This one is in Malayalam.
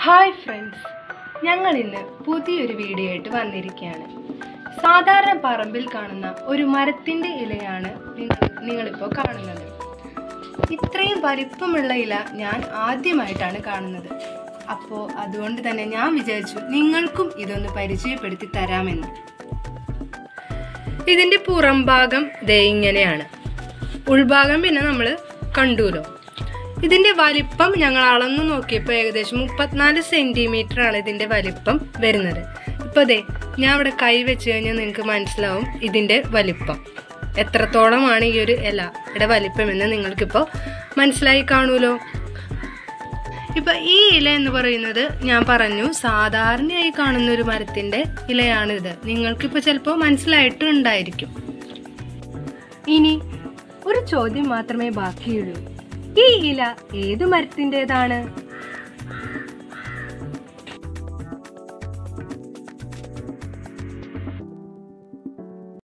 ഹായ് ഫ്രണ്ട്സ് ഞങ്ങൾ ഇന്ന് പുതിയൊരു വീഡിയോ ആയിട്ട് വന്നിരിക്കുകയാണ് സാധാരണ പറമ്പിൽ കാണുന്ന ഒരു മരത്തിൻ്റെ ഇലയാണ് നിങ്ങൾ നിങ്ങളിപ്പോൾ കാണുന്നത് ഇത്രയും വലിപ്പമുള്ള ഇല ഞാൻ ആദ്യമായിട്ടാണ് കാണുന്നത് അപ്പോൾ അതുകൊണ്ട് തന്നെ ഞാൻ വിചാരിച്ചു നിങ്ങൾക്കും ഇതൊന്ന് പരിചയപ്പെടുത്തി തരാമെന്ന് ഇതിൻ്റെ പുറം ഭാഗം ദേ ഇങ്ങനെയാണ് ഉൾഭാഗം പിന്നെ നമ്മൾ കണ്ടുല്ലോ ഇതിന്റെ വലിപ്പം ഞങ്ങൾ അളന്നു നോക്കിയപ്പോൾ ഏകദേശം മുപ്പത്തിനാല് സെന്റിമീറ്റർ ആണ് ഇതിന്റെ വലിപ്പം വരുന്നത് ഇപ്പൊ ദേ ഞാൻ ഇവിടെ കൈ വെച്ച് കഴിഞ്ഞാൽ നിങ്ങൾക്ക് മനസ്സിലാവും ഇതിന്റെ വലിപ്പം എത്രത്തോളമാണ് ഈ ഒരു ഇലയുടെ വലിപ്പം എന്ന് നിങ്ങൾക്കിപ്പോൾ മനസ്സിലായി കാണുമല്ലോ ഇപ്പൊ ഈ ഇല എന്ന് പറയുന്നത് ഞാൻ പറഞ്ഞു സാധാരണയായി കാണുന്ന ഒരു മരത്തിന്റെ ഇലയാണിത് നിങ്ങൾക്കിപ്പോൾ ചിലപ്പോൾ മനസ്സിലായിട്ടുണ്ടായിരിക്കും ഇനി ഒരു ചോദ്യം മാത്രമേ ബാക്കിയുള്ളൂ ഈ ഇല ഏതു മരത്തിൻ്റെതാണ്